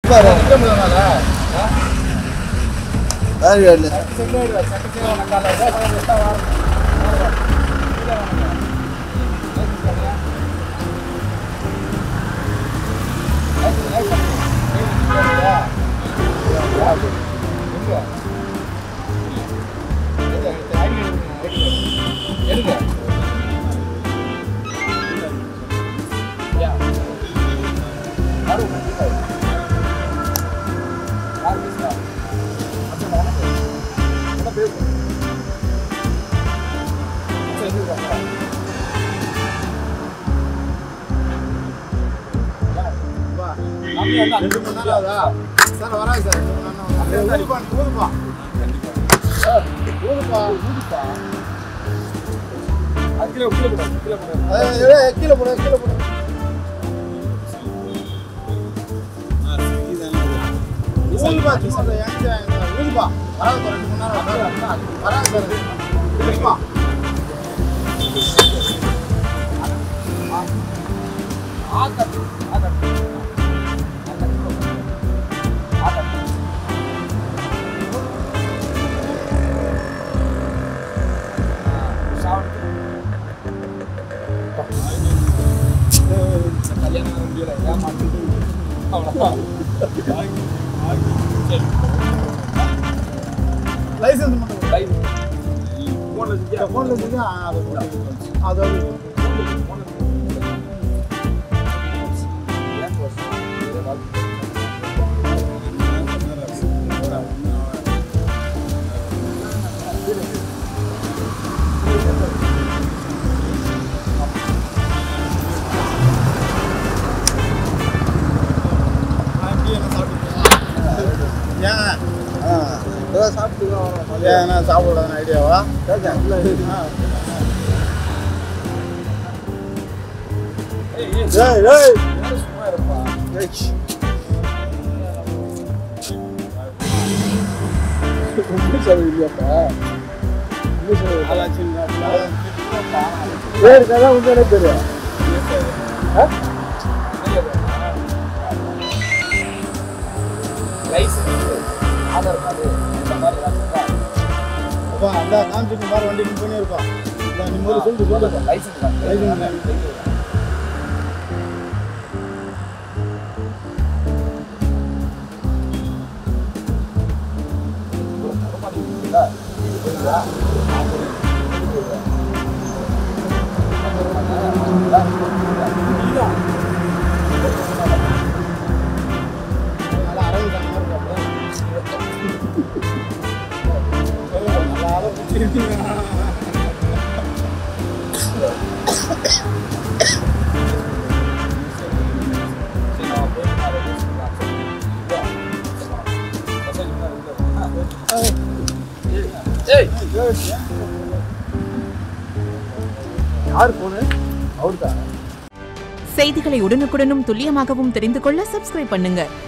பாரு யாரு வேலை ரெண்டு மணி நேரம் ஆகுதா சார் வராது சார் ரெண்டு மணி நேரம் ஊதுப்பா ஊதுப்பா ஊதுப்பா ஊதுப்பா அது கீழே கீழே போடு கீழே போடு கீழே போடு கீழே போடு ஊதுப்பா சும்மா எங்க ஊதுப்பா வராது சார் ரெண்டு மணி நேரம் வராது வராது சார் ஊதுப்பா லைசன்ஸ் மட்டும் ஃபோனில் வச்சுருக்கா அது அதாவது ஏன் இப்பதான் சாப்பிட்டு தான் வரோம். ஏன் நான் சாப்பிடலாம் ஐடியாவா ஏய், ஏய். ஏய். உண்மை சொல்லுவியாப்பா? உண்மை சொல்லுவியா? ஏய், இதெல்லாம் உண்மையானே தெரியும். ஆ? அப்பா அந்த காமிச்சு மாதிரி வண்டி நின்று பண்ணி இருப்பான் நீ முதல்ல சொல்லிட்டு சொல்லுப்பா லைசன்ஸ் நல்லா அரங்கு தங்க மாதிரி இருக்காப்ல. நல்லா ஆளை பிடிச்சிருக்கீங்க. யார் போனு அவர்தான் செய்திகளை உடனுக்குடனும் துல்லியமாகவும் தெரிந்து கொள்ள சப்ஸ்கிரைப் பண்ணுங்க